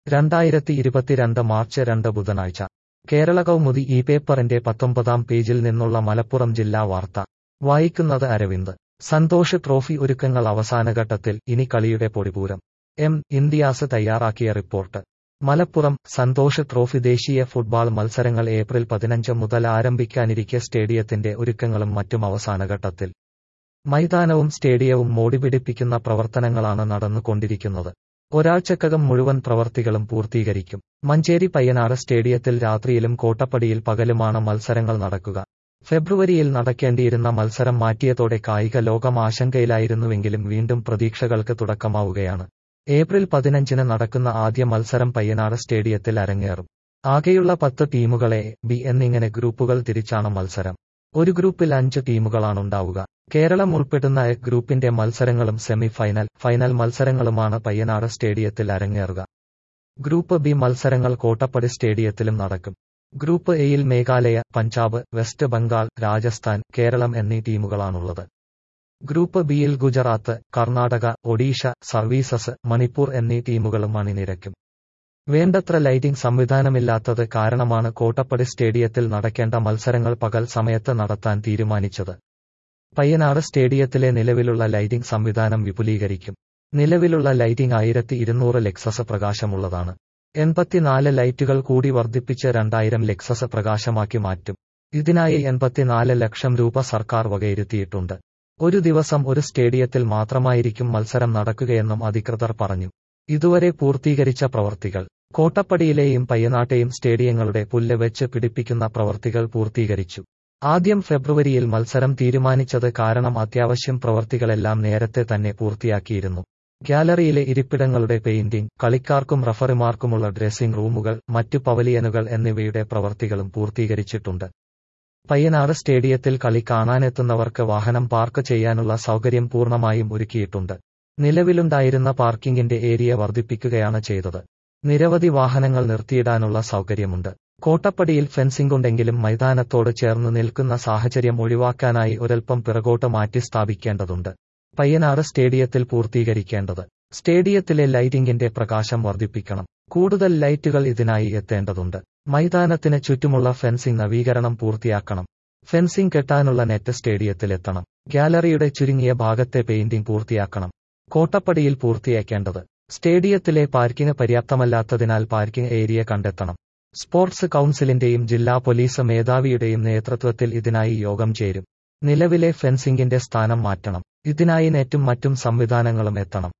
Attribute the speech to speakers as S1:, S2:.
S1: രണ്ടായിരത്തി ഇരുപത്തിരണ്ട് മാർച്ച് രണ്ട് ബുധനാഴ്ച കേരള കൗമുദി ഈ പേപ്പറിന്റെ പത്തൊമ്പതാം പേജിൽ നിന്നുള്ള മലപ്പുറം ജില്ലാ വാർത്ത വായിക്കുന്നത് അരവിന്ദ് സന്തോഷ് ട്രോഫി ഒരുക്കങ്ങൾ അവസാനഘട്ടത്തിൽ ഇനി കളിയുടെ പൊടിപൂരം എം ഇന്ത്യാസ് തയ്യാറാക്കിയ റിപ്പോർട്ട് മലപ്പുറം സന്തോഷ് ട്രോഫി ദേശീയ ഫുട്ബോൾ മത്സരങ്ങൾ ഏപ്രിൽ പതിനഞ്ച് മുതൽ ആരംഭിക്കാനിരിക്കെ സ്റ്റേഡിയത്തിന്റെ ഒരുക്കങ്ങളും മറ്റും അവസാനഘട്ടത്തിൽ മൈതാനവും സ്റ്റേഡിയവും മോടിപിടിപ്പിക്കുന്ന പ്രവർത്തനങ്ങളാണ് നടന്നുകൊണ്ടിരിക്കുന്നത് ഒരാഴ്ചക്കകം മുഴുവൻ പ്രവർത്തികളും പൂർത്തീകരിക്കും മഞ്ചേരി പയ്യനാട് സ്റ്റേഡിയത്തിൽ രാത്രിയിലും കോട്ടപ്പടിയിൽ പകലുമാണ് മത്സരങ്ങൾ നടക്കുക ഫെബ്രുവരിയിൽ നടക്കേണ്ടിയിരുന്ന മത്സരം മാറ്റിയതോടെ കായിക ലോകം ആശങ്കയിലായിരുന്നുവെങ്കിലും വീണ്ടും പ്രതീക്ഷകൾക്ക് തുടക്കമാവുകയാണ് ഏപ്രിൽ പതിനഞ്ചിന് നടക്കുന്ന ആദ്യ മത്സരം പയ്യനാട് സ്റ്റേഡിയത്തിൽ അരങ്ങേറും ആകെയുള്ള പത്ത് ടീമുകളെ ബി എന്നിങ്ങനെ ഗ്രൂപ്പുകൾ തിരിച്ചാണ് മത്സരം ഒരു ഗ്രൂപ്പിൽ അഞ്ച് ടീമുകളാണുണ്ടാവുക കേരളം ഉൾപ്പെടുന്ന എ ഗ്രൂപ്പിന്റെ മത്സരങ്ങളും സെമി ഫൈനൽ ഫൈനൽ മത്സരങ്ങളുമാണ് പയ്യനാട് സ്റ്റേഡിയത്തിൽ അരങ്ങേറുക ഗ്രൂപ്പ് ബി മത്സരങ്ങൾ കോട്ടപ്പടി സ്റ്റേഡിയത്തിലും നടക്കും ഗ്രൂപ്പ് എയിൽ മേഘാലയ പഞ്ചാബ് വെസ്റ്റ് ബംഗാൾ രാജസ്ഥാൻ കേരളം എന്നീ ടീമുകളാണുള്ളത് ഗ്രൂപ്പ് ബിയിൽ ഗുജറാത്ത് കർണാടക ഒഡീഷ സർവീസസ് മണിപ്പൂർ എന്നീ ടീമുകളും അണിനിരക്കും വേണ്ടത്ര ലൈറ്റിംഗ് സംവിധാനമില്ലാത്തത് കാരണമാണ് കോട്ടപ്പടി സ്റ്റേഡിയത്തിൽ നടക്കേണ്ട മത്സരങ്ങൾ പകൽ സമയത്ത് നടത്താൻ തീരുമാനിച്ചത് പയ്യനാട് സ്റ്റേഡിയത്തിലെ നിലവിലുള്ള ലൈറ്റിംഗ് സംവിധാനം വിപുലീകരിക്കും നിലവിലുള്ള ലൈറ്റിംഗ് ആയിരത്തി ഇരുന്നൂറ് ലെക്സസ് പ്രകാശമുള്ളതാണ് എൺപത്തിനാല് ലൈറ്റുകൾ കൂടി വർദ്ധിപ്പിച്ച് രണ്ടായിരം ലെക്സസ് പ്രകാശമാക്കി മാറ്റും ഇതിനായി എൺപത്തിനാല് ലക്ഷം രൂപ സർക്കാർ വകയിരുത്തിയിട്ടുണ്ട് ഒരു ദിവസം ഒരു സ്റ്റേഡിയത്തിൽ മാത്രമായിരിക്കും മത്സരം നടക്കുകയെന്നും അധികൃതർ പറഞ്ഞു ഇതുവരെ പൂർത്തീകരിച്ച പ്രവർത്തികൾ കോട്ടപ്പടിയിലെയും പയ്യനാട്ടെയും സ്റ്റേഡിയങ്ങളുടെ പുല്ല് വെച്ച് പിടിപ്പിക്കുന്ന പ്രവർത്തികൾ പൂർത്തീകരിച്ചു ആദ്യം ഫെബ്രുവരിയിൽ മത്സരം തീരുമാനിച്ചത് കാരണം അത്യാവശ്യം പ്രവർത്തികളെല്ലാം നേരത്തെ തന്നെ പൂർത്തിയാക്കിയിരുന്നു ഗ്യാലറിയിലെ ഇരിപ്പിടങ്ങളുടെ പെയിന്റിംഗ് കളിക്കാർക്കും റഫറിമാർക്കുമുള്ള ഡ്രസ്സിംഗ് റൂമുകൾ മറ്റു പവലിയനുകൾ എന്നിവയുടെ പ്രവർത്തികളും പൂർത്തീകരിച്ചിട്ടുണ്ട് പയ്യനാട് സ്റ്റേഡിയത്തിൽ കളി കാണാനെത്തുന്നവർക്ക് വാഹനം പാർക്ക് ചെയ്യാനുള്ള സൗകര്യം പൂർണ്ണമായും ഒരുക്കിയിട്ടുണ്ട് നിലവിലുണ്ടായിരുന്ന പാർക്കിംഗിന്റെ ഏരിയ വർദ്ധിപ്പിക്കുകയാണ് ചെയ്തത് നിരവധി വാഹനങ്ങൾ നിർത്തിയിടാനുള്ള സൗകര്യമുണ്ട് കോട്ടപ്പടിയിൽ ഫെൻസിംഗ് ഉണ്ടെങ്കിലും മൈതാനത്തോട് ചേർന്ന് നിൽക്കുന്ന സാഹചര്യം ഒഴിവാക്കാനായി ഒരൽപ്പം പിറകോട്ട് മാറ്റി സ്ഥാപിക്കേണ്ടതുണ്ട് പയ്യനാട് സ്റ്റേഡിയത്തിൽ പൂർത്തീകരിക്കേണ്ടത് സ്റ്റേഡിയത്തിലെ ലൈറ്റിംഗിന്റെ പ്രകാശം വർദ്ധിപ്പിക്കണം കൂടുതൽ ലൈറ്റുകൾ ഇതിനായി എത്തേണ്ടതുണ്ട് മൈതാനത്തിന് ചുറ്റുമുള്ള ഫെൻസിംഗ് നവീകരണം പൂർത്തിയാക്കണം ഫെൻസിംഗ് കെട്ടാനുള്ള നെറ്റ് സ്റ്റേഡിയത്തിലെത്തണം ഗ്യാലറിയുടെ ചുരുങ്ങിയ ഭാഗത്തെ പെയിന്റിംഗ് പൂർത്തിയാക്കണം കോട്ടപ്പടിയിൽ പൂർത്തിയാക്കേണ്ടത് സ്റ്റേഡിയത്തിലെ പാർക്കിംഗ് പര്യാപ്തമല്ലാത്തതിനാൽ പാർക്കിംഗ് ഏരിയ കണ്ടെത്തണം സ്പോർട്സ് കൌൺസിലിന്റെയും ജില്ലാ പോലീസ് മേധാവിയുടെയും നേതൃത്വത്തിൽ ഇതിനായി യോഗം ചേരും നിലവിലെ ഫെൻസിംഗിന്റെ സ്ഥാനം മാറ്റണം ഇതിനായി നെറ്റും മറ്റും സംവിധാനങ്ങളും എത്തണം